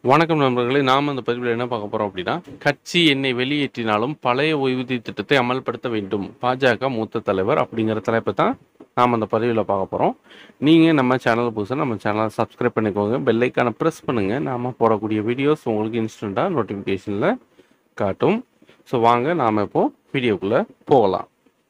வணக்கம் நண்பர்களே நாம் அந்த பதிவில் என்ன பார்க்க போகிறோம் அப்படின்னா கட்சி என்னை வெளியேற்றினாலும் பழைய ஓய்வூதிய திட்டத்தை அமல்படுத்த வேண்டும் பாஜக மூத்த தலைவர் அப்படிங்கிற தலைப்பை தான் நாம் அந்த பதிவில் பார்க்க போகிறோம் நீங்கள் நம்ம சேனல் புதுசாக நம்ம சேனலை சப்ஸ்கிரைப் பண்ணிக்கோங்க பெல்லைக்கான ப்ரெஸ் பண்ணுங்கள் நாம் போடக்கூடிய வீடியோஸ் உங்களுக்கு இன்ஸ்டண்ட்டாக நோட்டிஃபிகேஷனில் காட்டும் ஸோ வாங்க நாம் இப்போ வீடியோக்குள்ளே போகலாம்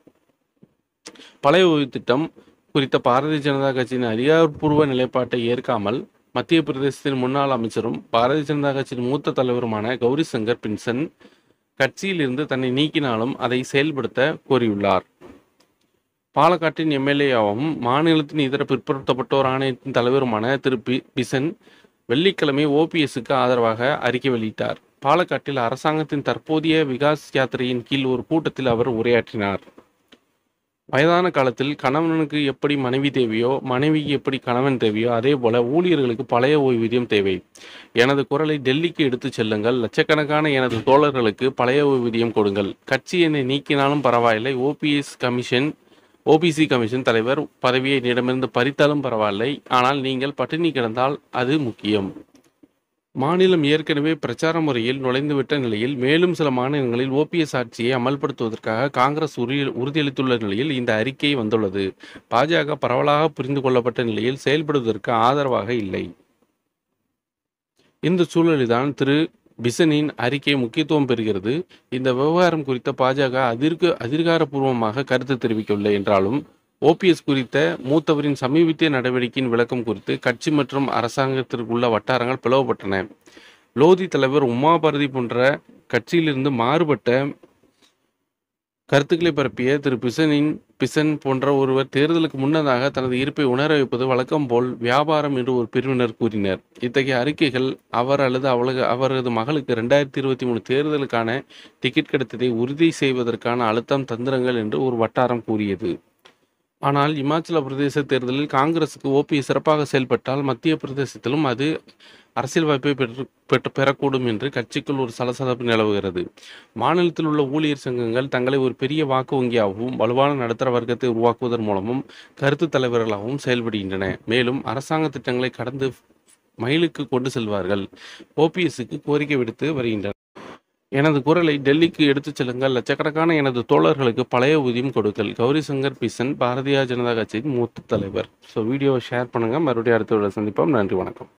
பழைய ஓய்வு திட்டம் குறித்த பாரதிய ஜனதா கட்சியின் அதிகாரப்பூர்வ நிலைப்பாட்டை ஏற்காமல் மத்திய பிரதேசத்தின் முன்னாள் அமைச்சரும் பாரதிய ஜனதா கட்சியின் மூத்த தலைவருமான கௌரி சங்கர் பின்சன் கட்சியிலிருந்து தன்னை நீக்கினாலும் அதை செயல்படுத்த கோரியுள்ளார் பாலக்காட்டின் எம்எல்ஏவாகவும் மாநிலத்தின் இதர பிற்படுத்தப்பட்டோர் ஆணையத்தின் தலைவருமான திரு பி பிசன் வெள்ளிக்கிழமை ஓபிஎஸ்க்கு ஆதரவாக அறிக்கை வெளியிட்டார் பாலக்காட்டில் அரசாங்கத்தின் தற்போதைய விகாஸ் யாத்திரையின் கீழ் ஒரு கூட்டத்தில் அவர் உரையாற்றினார் வயதான காலத்தில் கணவனுக்கு எப்படி மனைவி தேவையோ மனைவிக்கு எப்படி கணவன் தேவையோ அதே போல ஊழியர்களுக்கு பழைய ஓய்வூதியம் தேவை எனது குரலை டெல்லிக்கு எடுத்துச் செல்லுங்கள் லட்சக்கணக்கான எனது தோழர்களுக்கு பழைய ஓய்வூதியம் கொடுங்கள் கட்சி என்னை நீக்கினாலும் பரவாயில்லை ஓபிஎஸ் கமிஷன் ஓபிசி கமிஷன் தலைவர் பதவியை என்னிடமிருந்து பறித்தாலும் பரவாயில்லை ஆனால் நீங்கள் பட்டினி கிடந்தால் அது முக்கியம் மாநிலம் ஏற்கனவே பிரச்சார முறையில் நுழைந்துவிட்ட நிலையில் மேலும் சில மாநிலங்களில் ஓபிஎஸ் ஆட்சியை அமல்படுத்துவதற்காக காங்கிரஸ் உறுதி உறுதியளித்துள்ள நிலையில் இந்த அறிக்கை வந்துள்ளது பாஜக பரவலாக புரிந்து கொள்ளப்பட்ட நிலையில் செயல்படுவதற்கு ஆதரவாக இல்லை இந்த சூழலில்தான் திரு பிசனின் அறிக்கை முக்கியத்துவம் பெறுகிறது இந்த விவகாரம் குறித்த பாஜக அதிர்க அதிகாரப்பூர்வமாக கருத்து தெரிவிக்கவில்லை என்றாலும் ஓபிஎஸ் குறித்த மூத்தவரின் சமீபத்திய நடவடிக்கையின் விளக்கம் குறித்து கட்சி மற்றும் அரசாங்கத்திற்குள்ள வட்டாரங்கள் பிளவுபட்டன லோதி தலைவர் உமா பாரதி போன்ற கட்சியிலிருந்து மாறுபட்ட கருத்துக்களை பரப்பிய திரு பிசனின் பிசன் போன்ற ஒருவர் தேர்தலுக்கு முன்னதாக தனது இருப்பை உணர வைப்பது வழக்கம் போல் வியாபாரம் என்று ஒரு பிரிவினர் கூறினர் இத்தகைய அறிக்கைகள் அவர் அல்லது அவளது அவரது மகளுக்கு ரெண்டாயிரத்தி இருபத்தி மூணு தேர்தலுக்கான டிக்கெட் கிடைத்ததை உறுதி செய்வதற்கான அழுத்தம் தந்திரங்கள் என்று ஒரு வட்டாரம் கூறியது ஆனால் இமாச்சல பிரதேச தேர்தலில் காங்கிரசுக்கு ஓபி சிறப்பாக செயல்பட்டால் மத்திய பிரதேசத்திலும் அது அரசியல் வாய்ப்பை பெற்று பெற்று பெறக்கூடும் என்று கட்சிக்குள் ஒரு சலசலப்பு நிலவுகிறது மாநிலத்தில் உள்ள ஊழியர் சங்கங்கள் தங்களை ஒரு பெரிய வாக்கு வங்கியாகவும் வலுவான நடுத்தர வர்க்கத்தை உருவாக்குவதன் மூலமும் கருத்து தலைவர்களாகவும் செயல்படுகின்றன மேலும் அரசாங்க திட்டங்களை கடந்து மயிலுக்கு கொண்டு செல்வார்கள் ஓபிஎஸ்க்கு கோரிக்கை விடுத்து வருகின்றனர் எனது குரலை டெல்லிக்கு எடுத்துச் செல்லுங்கள் லட்சக்கணக்கான எனது தோழர்களுக்கு பழைய ஊதியம் கொடுங்கள் கௌரி சங்கர் பிசன் பாரதிய ஜனதா கட்சியின் மூத்த தலைவர் ஸோ வீடியோவை ஷேர் பண்ணுங்கள் மறுபடியும் அடுத்த வீடியோ சந்திப்போம் நன்றி வணக்கம்